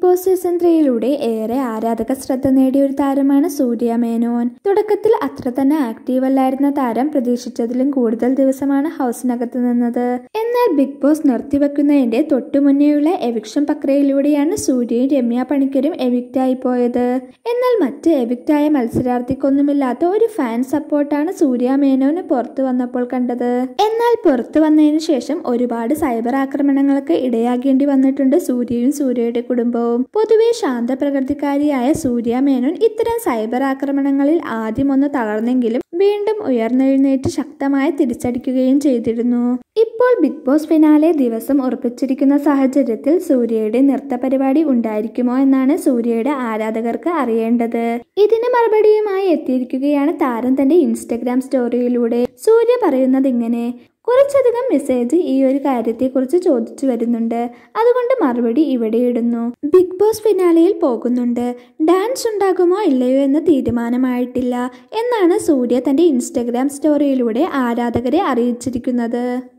boss season ത്രീയിലൂടെ ഏറെ ആരാധക ശ്രദ്ധ നേടിയ ഒരു താരമാണ് സൂര്യ മേനോൻ തുടക്കത്തിൽ അത്ര തന്നെ ആക്റ്റീവ് അല്ലായിരുന്ന താരം പ്രതീക്ഷിച്ചതിലും കൂടുതൽ ദിവസമാണ് ഹൗസിനകത്ത് നിന്നത് എന്നാൽ ബിഗ് ബോസ് നിർത്തിവെക്കുന്നതിന്റെ തൊട്ടു മുന്നേയുള്ള എവിക്ഷൻ പ്രക്രിയയിലൂടെയാണ് സൂര്യയും രമ്യ പണിക്കരും എവിക്റ്റ് ആയി പോയത് എന്നാൽ മറ്റ് എവിക്റ്റ് ആയ മത്സരാർത്ഥിക്കൊന്നുമില്ലാത്ത ഒരു ഫാൻ സപ്പോർട്ടാണ് സൂര്യ മേനോന് പുറത്തു വന്നപ്പോൾ കണ്ടത് എന്നാൽ പുറത്തു വന്നതിന് ശേഷം ഒരുപാട് സൈബർ ആക്രമണങ്ങൾക്ക് ഇടയാകേണ്ടി വന്നിട്ടുണ്ട് സൂര്യയും സൂര്യയുടെ കുടുംബവും പൊതുവെ ശാന്തപ്രകൃതിക്കാരിയായ സൂര്യ മേനോൻ ഇത്തരം സൈബർ ആക്രമണങ്ങളിൽ ആദ്യം ഒന്ന് തളർന്നെങ്കിലും വീണ്ടും ഉയർന്നെഴുന്നേറ്റ് ശക്തമായി തിരിച്ചടിക്കുകയും ചെയ്തിരുന്നു ഇപ്പോൾ ബിഗ് ബോസ് ഫിനാലെ ദിവസം ഉറപ്പിച്ചിരിക്കുന്ന സാഹചര്യത്തിൽ സൂര്യയുടെ നൃത്ത പരിപാടി ഉണ്ടായിരിക്കുമോ എന്നാണ് സൂര്യയുടെ ആരാധകർക്ക് അറിയേണ്ടത് ഇതിന് മറുപടിയുമായി എത്തിയിരിക്കുകയാണ് താരം തന്റെ ഇൻസ്റ്റഗ്രാം സ്റ്റോറിയിലൂടെ സൂര്യ പറയുന്നത് ഇങ്ങനെ കുറച്ചധികം മെസ്സേജ് ഈ ഒരു കാര്യത്തെക്കുറിച്ച് ചോദിച്ചു വരുന്നുണ്ട് അതുകൊണ്ട് മറുപടി ഇവിടെ ഇടുന്നു ബിഗ് ബോസ് ഫിനാലയിൽ പോകുന്നുണ്ട് ഡാൻസ് ഉണ്ടാകുമോ ഇല്ലയോ എന്ന് തീരുമാനമായിട്ടില്ല എന്നാണ് സൂര്യ തന്റെ ഇൻസ്റ്റഗ്രാം സ്റ്റോറിയിലൂടെ ആരാധകരെ അറിയിച്ചിരിക്കുന്നത്